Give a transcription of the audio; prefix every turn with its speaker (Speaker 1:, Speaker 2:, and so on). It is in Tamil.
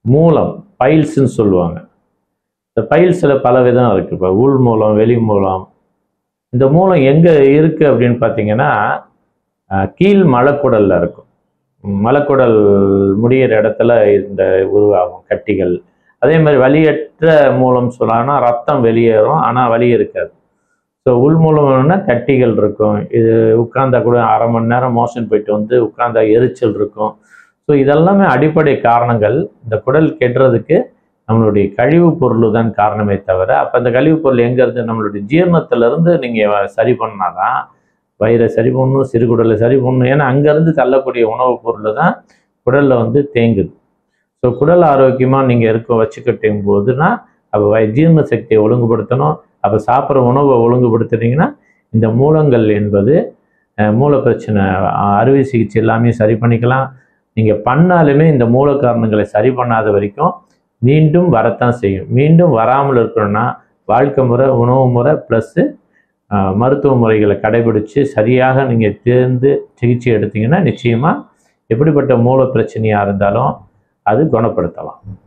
Speaker 1: மூலம் பைல்ஸ்ன்னு சொல்லுவாங்க இந்த பைல்ஸில் பல விதம் இருக்குது இப்போ உள் மூலம் வெளி மூலம் இந்த மூலம் எங்கே இருக்குது அப்படின்னு பார்த்தீங்கன்னா அஹ், கீழ் மலக்குடலில் இருக்கும் ம், மலக்குடல் முடியிற இடத்துல இந்த உருவாகும் கட்டிகள் அதே மாதிரி வலியற்ற மூலம் சொல்லலாம்னா ரத்தம் வெளியேறும் ஆனால் வலி இருக்காது ஸோ உள் மூலம்னா கட்டிகள் இருக்கும் இது உட்கார்ந்தா கூட அரை மணி நேரம் மோஷன் போயிட்டு வந்து உட்கார்ந்தா எரிச்சல் இருக்கும் ஸோ இதெல்லாமே அடிப்படை காரணங்கள் இந்த குடல் கெட்டுறதுக்கு நம்மளுடைய கழிவுப் பொருள் தான் காரணமே தவிர அப்போ அந்த கழிவுப் பொருள் எங்க இருந்து நம்மளுடைய ஜீரணத்திலிருந்து நீங்கள் சரி பண்ணாதான் வயிறை சரி பண்ணணும் சிறுகுடலை சரி பண்ணணும் ஏன்னா அங்கேருந்து தள்ளக்கூடிய உணவுப் பொருள் தான் குடலில் வந்து தேங்குது ஸோ குடல் ஆரோக்கியமாக நீங்கள் இருக்க வச்சுக்கிட்டும் போதுன்னா அப்போ வய ஜீரண சக்தியை ஒழுங்குபடுத்தணும் அப்போ சாப்பிட்ற உணவை ஒழுங்குபடுத்துனீங்கன்னா இந்த மூலங்கள் என்பது அஹ், மூல பிரச்சனை அஹ், அறுவை சிகிச்சை எல்லாமே சரி பண்ணிக்கலாம் நீங்கள் பண்ணாலுமே இந்த மூல காரணங்களை சரி பண்ணாத வரைக்கும் மீண்டும் வரத்தான் செய்யும் மீண்டும் வராமல் இருக்கணும்னா வாழ்க்கை முறை உணவு முறை ப்ளஸ்ஸு மருத்துவ முறைகளை கடைபிடிச்சு சரியாக நீங்கள் தேர்ந்து சிகிச்சை எடுத்தீங்கன்னா நிச்சயமாக எப்படிப்பட்ட மூல பிரச்சனையாக இருந்தாலும் அது குணப்படுத்தலாம்